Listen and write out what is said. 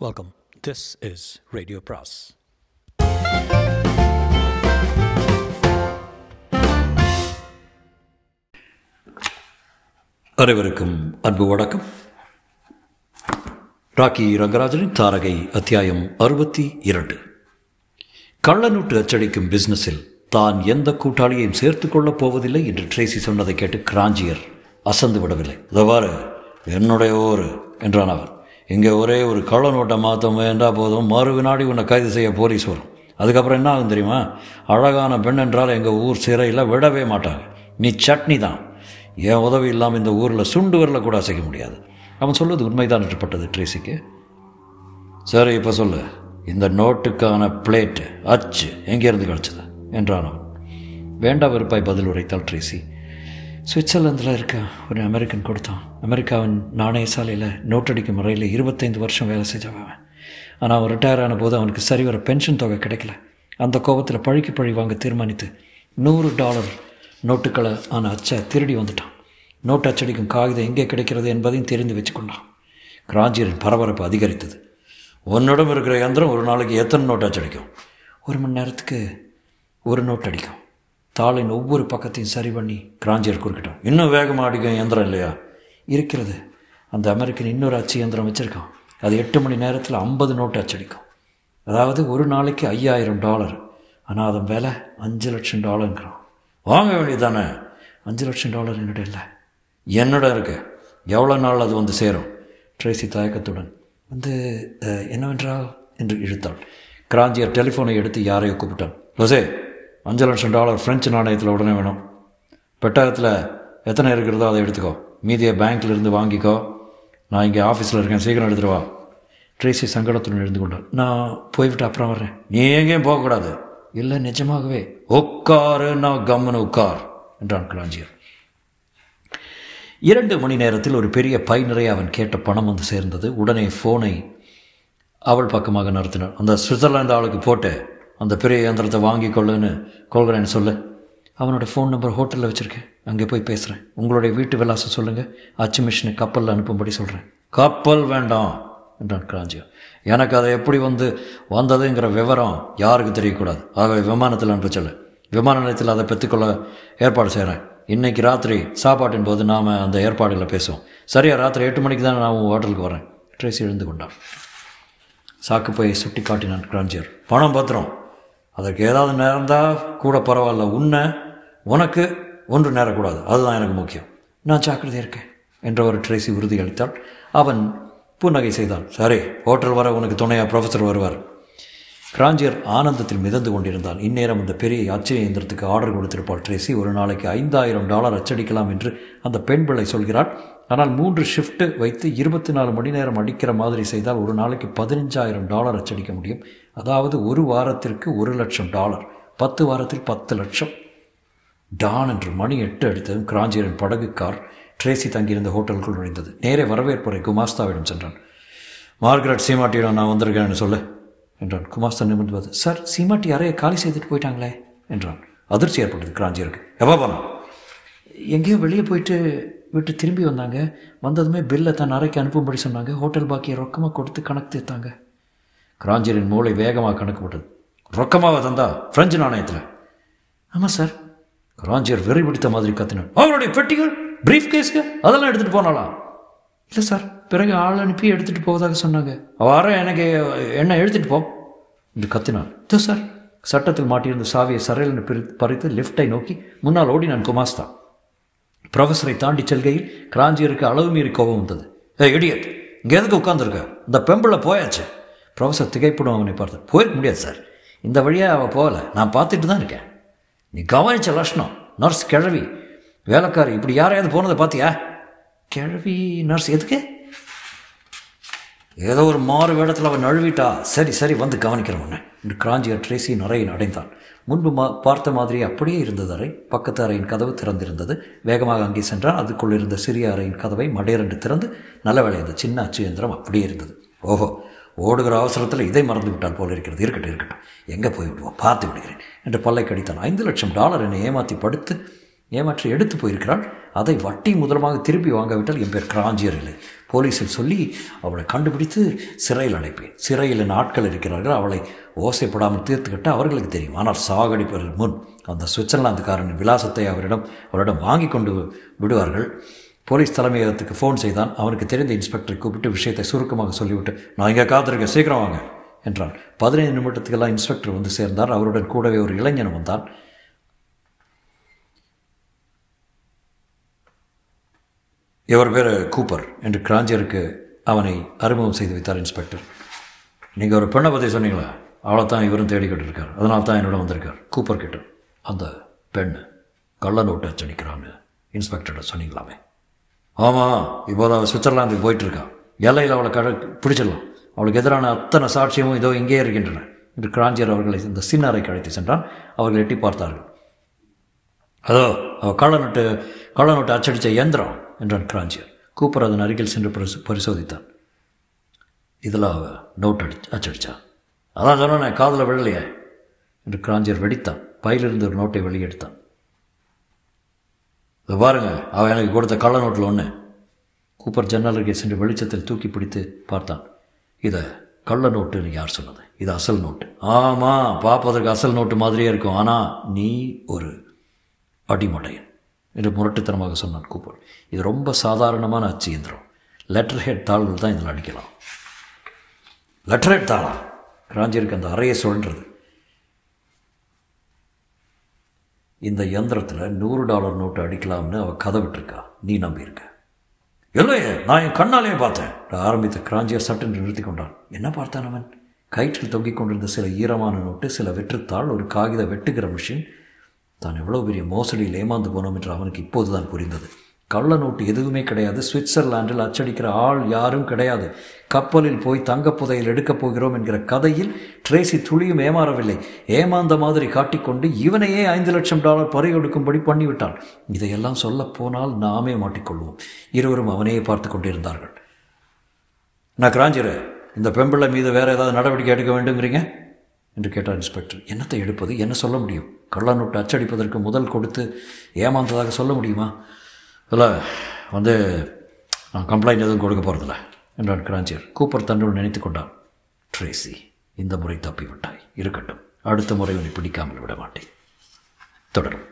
Welcome. This is Radio Pras. அனைவருக்கும் அன்பு வணக்கம் ராக்கி ரங்கராஜனின் தாரகை அத்தியாயம் அறுபத்தி இரண்டு கள்ளநோட்டு அச்சடிக்கும் பிசினஸில் தான் எந்த கூட்டாளியையும் சேர்த்துக் கொள்ளப் போவதில்லை என்று ட்ரேசி சொன்னதை கேட்டு கிராஞ்சியர் அசந்து விடவில்லை இதவாறு என்னுடைய ஊர் என்றான் அவர் இங்கே ஒரே ஒரு கள்ள நோட்டை மாற்ற முயன்றா போதும் மறு வினாடி உன்னை கைது செய்ய போலீஸ் வரும் அதுக்கப்புறம் என்ன ஆகும் தெரியுமா அழகான பெண் என்றால் எங்கள் ஊர் சிறையில் விடவே மாட்டாங்க நீ சட்னி தான் என் உதவி இல்லாமல் இந்த ஊரில் சுண்டு வரல கூட அசைக்க முடியாது அவன் சொல்வது உண்மைதான் என்றுப்பட்டது ட்ரேசிக்கு சரி இப்போ சொல்லு இந்த நோட்டுக்கான பிளேட்டு அச்சு எங்கேருந்து கிடச்சது என்றான் அவன் வேண்டா வெறுப்பாய் பதில் உரைத்தாள் ட்ரேசி சுவிட்சர்லாந்தில் இருக்க ஒரு அமெரிக்கன் கொடுத்தான் அமெரிக்காவின் நாணய சாலையில் நோட்டடிக்கும் முறையில் இருபத்தைந்து வருஷம் வேலை செஞ்சவன் ஆனால் அவன் ரிட்டையர் ஆன போது அவனுக்கு சரிவர பென்ஷன் தொகை கிடைக்கல அந்த கோபத்தில் பழிக்கு பழி வாங்க தீர்மானித்து நூறு டாலர் நோட்டுக்களை ஆன அச்சை திருடி வந்துட்டான் நோட்டு அச்சடிக்கும் காகிதம் எங்கே கிடைக்கிறது என்பதையும் தெரிந்து வச்சுக்கொண்டான் கிராஞ்சியரின் பரபரப்பு அதிகரித்தது உன்னிடம் இருக்கிற யந்திரம் ஒரு நாளைக்கு எத்தனை நோட்டு அச்சடிக்கும் ஒரு மணி நேரத்துக்கு ஒரு நோட் அடிக்கும் தாளின் ஒவ்வொரு பக்கத்தையும் சரி பண்ணி கிராஞ்சியர் குறுக்கிட்டான் இன்னும் வேகமாக அடிக்கும் யந்திரம் இல்லையா இருக்கிறது அந்த அமெரிக்கன் இன்னொரு அச்சு இயந்திரம் வச்சுருக்கான் அது எட்டு மணி நேரத்தில் ஐம்பது நோட்டு அச்சடிக்கும் அதாவது ஒரு நாளைக்கு ஐயாயிரம் டாலர் ஆனால் அதன் விலை அஞ்சு லட்சம் டாலருங்கிறான் வாங்க வேண்டியதானே அஞ்சு லட்சம் டாலர் என்னோட இல்லை என்னோட இருக்கு எவ்வளோ நாள் அது வந்து சேரும் ட்ரேசி தயக்கத்துடன் வந்து அஹ், என்னவென்றால் என்று இழுத்தாள் கிராஞ்சியர் டெலிஃபோனை எடுத்து யாரையோ கூப்பிட்டான் லோசே அஞ்சு லட்சம் டாலர் ஃப்ரெஞ்சு நாணயத்தில் உடனே வேணும் பெட்டகத்தில் எத்தனை இருக்கிறதோ அதை எடுத்துக்கோ மீதியை பேங்க்ல இருந்து வாங்கிக்கோ நான் இங்கே ஆஃபீஸில் இருக்கேன் சீக்கிரம் எடுத்துட்டு வா ட்ரேசி சங்கடத்துடன் எழுந்து கொண்டாள் நான் போய்விட்டு அப்புறம் வர்றேன் நீ எங்கேயும் போகக்கூடாது இல்லை நிஜமாகவே உட்காரு நான் கம்முன்னு உட்கார் என்றான் கிராஞ்சியர் இரண்டு மணி நேரத்தில் ஒரு பெரிய பை நிறைய அவன் கேட்ட பணம் வந்து சேர்ந்தது உடனே ஃபோனை அவள் பக்கமாக நடத்தினார் அந்த சுவிட்சர்லாந்து ஆளுக்கு போட்டு அந்த பெரிய இயந்திரத்தை வாங்கி கொள்ளுன்னு கொள்கிறேன்னு சொல்லு அவனோட ஃபோன் நம்பர் ஹோட்டலில் வச்சுருக்கேன் அங்கே போய் பேசுகிறேன் உங்களுடைய வீட்டு விலாசம் சொல்லுங்கள் அச்சு மிஷினை கப்பலில் அனுப்பும்படி சொல்கிறேன் கப்பல் வேண்டாம் என்றான் கிராஞ்சியா எனக்கு அதை எப்படி வந்து வந்ததுங்கிற விவரம் யாருக்கு தெரியக்கூடாது ஆகவே விமானத்தில் அனுப்ப சொல்லு விமான நிலையத்தில் அதை பெற்றுக்கொள்ள ஏற்பாடு செய்கிறேன் இன்னைக்கு ராத்திரி சாப்பாட்டின் போது நாம் அந்த ஏற்பாடுகளை பேசுவோம் சரியா ராத்திரி எட்டு மணிக்கு தான் நான் உன் ஹோட்டலுக்கு வரேன் ட்ரேசி எழுந்து கொண்டான் சாக்கு போய் சுட்டி காட்டினான் கிராஞ்சியர் பணம் பத்திரம் அதற்கு ஏதாவது நேர்ந்தால் கூட பரவாயில்ல உன்னை உனக்கு ஒன்று நேரக்கூடாது அதுதான் எனக்கு முக்கியம் நான் ஜாக்கிரதையாக இருக்கேன் என்ற ஒரு ட்ரேசி உறுதி அளித்தாள் அவன் புன்னகை செய்தான் சரி ஹோட்டல் வர உனக்கு துணையாக ப்ரொஃபஸர் வருவார் கிராஞ்சியர் ஆனந்தத்தில் மிதந்து கொண்டிருந்தான் இந்நேரம் அந்த பெரிய அச்சய இயந்திரத்துக்கு ஆர்டர் கொடுத்திருப்பாள் ட்ரேசி ஒரு நாளைக்கு ஐந்தாயிரம் டாலர் அச்சடிக்கலாம் என்று அந்த பெண் பிள்ளை சொல்கிறாள் ஆனால் மூன்று ஷிஃப்ட்டு வைத்து இருபத்தி நாலு மணி நேரம் அடிக்கிற மாதிரி செய்தால் ஒரு நாளைக்கு பதினஞ்சாயிரம் டாலர் அச்சடிக்க முடியும் அதாவது ஒரு வாரத்திற்கு ஒரு லட்சம் டாலர் பத்து வாரத்தில் பத்து லட்சம் டான் என்று மணி எட்டு அடித்ததும் கிராஞ்சியரின் படகு கார் ட்ரேசி தங்கியிருந்த ஹோட்டலுக்குள் நுழைந்தது நேரே வரவேற்புரை குமாஸ்தாவிடம் சென்றான் மார்கரெட் சீமாட்டியிடம் நான் வந்திருக்கேன்னு சொல்லு என்றான் குமாஸ்தா நிமிர்ந்து பார்த்து சார் சீமாட்டி அறையை காலி செய்துட்டு போயிட்டாங்களே என்றான் அதிர்ச்சி ஏற்பட்டது கிராஞ்சியருக்கு எப்போ போனோம் எங்கேயோ வெளியே போயிட்டு விட்டு திரும்பி வந்தாங்க வந்ததுமே பில்லை தன் அறைக்கு அனுப்பும்படி சொன்னாங்க ஹோட்டல் பாக்கியை ரொக்கமாக கொடுத்து கணக்கு தீர்த்தாங்க கிராஞ்சியரின் மூளை வேகமாக கணக்கு போட்டது ரொக்கமாக தந்தா பிரெஞ்சு நாணயத்தில் ஆமாம் சார் கிராஞ்சியர் வெறி பிடித்த மாதிரி கத்தினான் அவங்களுடைய பெட்டிகள் பிரீஃப் கேஸ்க்கு அதெல்லாம் எடுத்துகிட்டு போனாலா இல்லை சார் பிறகு ஆள் அனுப்பி எடுத்துகிட்டு போவதாக சொன்னாங்க வர எனக்கு என்ன எடுத்துகிட்டு போ என்று கத்தினான் இதோ சார் சட்டத்தில் மாட்டியிருந்த சாவியை சரையில் பிரி பறித்து லிஃப்டை நோக்கி முன்னால் ஓடினான் குமாஸ்தா ப்ரொஃபஸரை தாண்டி செல்கையில் கிராஞ்சியருக்கு அளவு மீறி கோபம் வந்தது ஏ இடியட் இங்கே எதுக்கு உட்காந்துருக்க இந்த பெம்பிள போயாச்சு ப்ரொஃபஸர் திகைப்படும் அவனை பார்த்து போயிருக்க முடியாது சார் இந்த வழியாக அவள் போகல நான் பார்த்துட்டு தான் இருக்கேன் நீ கவனிச்ச லட்சணம் நர்ஸ் கிழவி வேலைக்காரி இப்படி யாரையாவது போனதை பார்த்தியா கிழவி நர்ஸ் எதுக்கு ஏதோ ஒரு மாறு வேடத்தில் அவன் நழுவிட்டா சரி சரி வந்து கவனிக்கிறேன் உன்னை என்று கிராஞ்சியர் ட்ரேசியின் அறையின் அடைந்தான் முன்பு மா பார்த்த மாதிரி அப்படியே இருந்தது அறை பக்கத்து அறையின் கதவு திறந்திருந்தது வேகமாக அங்கே சென்றான் அதுக்குள் இருந்த சிறிய அறையின் கதவை மடையரென்று திறந்து நல்ல வேலை அந்த சின்ன அச்சு இயந்திரம் அப்படியே இருந்தது ஓஹோ ஓடுகிற அவசரத்தில் இதை மறந்து விட்டால் போல இருக்கிறது இருக்கட்டும் இருக்கட்டும் எங்கே போய் விடுவோம் பார்த்து விடுகிறேன் என்று பல்லை கடித்தான் ஐந்து லட்சம் டாலர் என்னை ஏமாற்றி படுத்து ஏமாற்றி எடுத்து போயிருக்கிறாள் அதை வட்டி முதலமாக திருப்பி வாங்காவிட்டால் என் பேர் கிராஞ்சியர் இல்லை போலீஸில் சொல்லி அவளை கண்டுபிடித்து சிறையில் அடைப்பேன் சிறையில் நாட்கள் இருக்கிறார்கள் அவளை ஓசைப்படாமல் தீர்த்துக்கிட்ட அவர்களுக்கு தெரியும் ஆனால் சாகடிப்பதற்கு முன் அந்த சுவிட்சர்லாந்துக்காரனின் விலாசத்தை அவரிடம் அவரிடம் வாங்கி கொண்டு விடுவார்கள் போலீஸ் தலைமையகத்துக்கு ஃபோன் செய்தான் அவனுக்கு தெரிந்த இன்ஸ்பெக்டரை கூப்பிட்டு விஷயத்தை சுருக்கமாக சொல்லிவிட்டு நான் இங்கே காத்திருக்கேன் சீக்கிரம் வாங்க என்றான் பதினைந்து நிமிடத்துக்கெல்லாம் இன்ஸ்பெக்டர் வந்து சேர்ந்தார் அவருடன் கூடவே ஒரு இளைஞன் வந்தான் இவர் பேர் கூப்பர் என்று கிராஞ்சியருக்கு அவனை அறிமுகம் செய்து வைத்தார் இன்ஸ்பெக்டர் நீங்கள் ஒரு பெண்ணை பற்றி சொன்னீங்களா அவளை தான் இவரும் தேடிக்கிட்டு இருக்கார் அதனால தான் என்னோட வந்திருக்கார் கூப்பர் கிட்ட அந்த பெண் கள்ள நோட்டு அச்சடிக்கிறான்னு இன்ஸ்பெக்டர்கிட்ட சொன்னீங்களாமே ஆமாம் இப்போது அவள் சுவிட்சர்லாந்துக்கு போயிட்டுருக்கா எல்லையில் அவளை கழ பிடிச்சிடலாம் அவளுக்கு எதிரான அத்தனை சாட்சியமும் இதோ இங்கே இருக்கின்றன என்று கிராஞ்சியர் அவர்களை இந்த சின்ன அறைக்கு அழைத்து சென்றான் அவர்கள் எட்டி பார்த்தார்கள் அதோ அவள் கள்ள நோட்டு கள்ள நோட்டு அச்சடித்த இயந்திரம் என்றான் கிராஞ்சியர் கூப்பர் அதன் அருகில் சென்று பரிசு பரிசோதித்தான் இதில் அவ நோட் அடி அச்சடித்தான் அதான் சொன்னேன் காதில் விழலையே என்று கிராஞ்சியர் வெடித்தான் பையிலிருந்து ஒரு நோட்டை வெளியெடுத்தான் இதை பாருங்க அவன் எனக்கு கொடுத்த கள்ள நோட்டில் ஒன்று கூப்பர் ஜன்னல் அருகே சென்று வெளிச்சத்தில் தூக்கி பிடித்து பார்த்தான் இதை கள்ள நோட்டுன்னு யார் சொன்னது இது அசல் நோட்டு ஆமாம் பார்ப்பதற்கு அசல் நோட்டு மாதிரியே இருக்கும் ஆனால் நீ ஒரு அடிமடையன் என்று முரட்டுத்தனமாக சொன்னான் கூப்பர் இது ரொம்ப சாதாரணமான அச்சு இயந்திரம் லெட்டர் ஹெட் தாள்கள் தான் இதில் அடிக்கலாம் லெட்டர் ஹெட் தாளா கிராஞ்சியருக்கு அந்த அறையை சொல்கிறது இந்த இயந்திரத்தில் நூறு டாலர் நோட்டு அடிக்கலாம்னு அவள் கதை விட்டுருக்கா நீ நம்பியிருக்க இல்லையே நான் என் கண்ணாலேயே பார்த்தேன் ஆரம்பித்த கிராஞ்சியர் சட்டென்று நிறுத்தி கொண்டான் என்ன பார்த்தான் அவன் கயிற்றில் தொங்கிக் கொண்டிருந்த சில ஈரமான நோட்டு சில வெற்றுத்தாள் ஒரு காகித வெட்டுகிற மிஷின் தான் எவ்வளோ பெரிய மோசடியில் ஏமாந்து போனோம் என்று அவனுக்கு இப்போது தான் புரிந்தது கள்ள நோட்டு எதுவுமே கிடையாது சுவிட்சர்லாண்டில் அச்சடிக்கிற ஆள் யாரும் கிடையாது கப்பலில் போய் தங்கப் புதையில் எடுக்கப் போகிறோம் என்கிற கதையில் ட்ரேசி துளியும் ஏமாறவில்லை ஏமாந்த மாதிரி காட்டிக்கொண்டு இவனையே ஐந்து லட்சம் டாலர் பறிகொடுக்கும்படி பண்ணிவிட்டாள் இதையெல்லாம் சொல்ல போனால் நாமே மாட்டிக்கொள்வோம் இருவரும் அவனையே பார்த்து கொண்டிருந்தார்கள் நான் கிராஞ்சிரு இந்த பெம்பிள்ளை மீது வேறு ஏதாவது நடவடிக்கை எடுக்க வேண்டுங்கிறீங்க என்று கேட்டார் இன்ஸ்பெக்டர் என்னத்தை எடுப்பது என்ன சொல்ல முடியும் கள்ள நோட்டு அச்சடிப்பதற்கு முதல் கொடுத்து ஏமாந்ததாக சொல்ல முடியுமா இல்லை வந்து நான் கம்ப்ளைண்ட் எதுவும் கொடுக்க போகிறதில்ல என்றான் கிராஞ்சியர் கூப்பர் தன்னுள் நினைத்து கொண்டான் ட்ரேசி இந்த முறை தப்பி விட்டாய் இருக்கட்டும் அடுத்த முறை உன்னை பிடிக்காமல் விட மாட்டேன் தொடரும்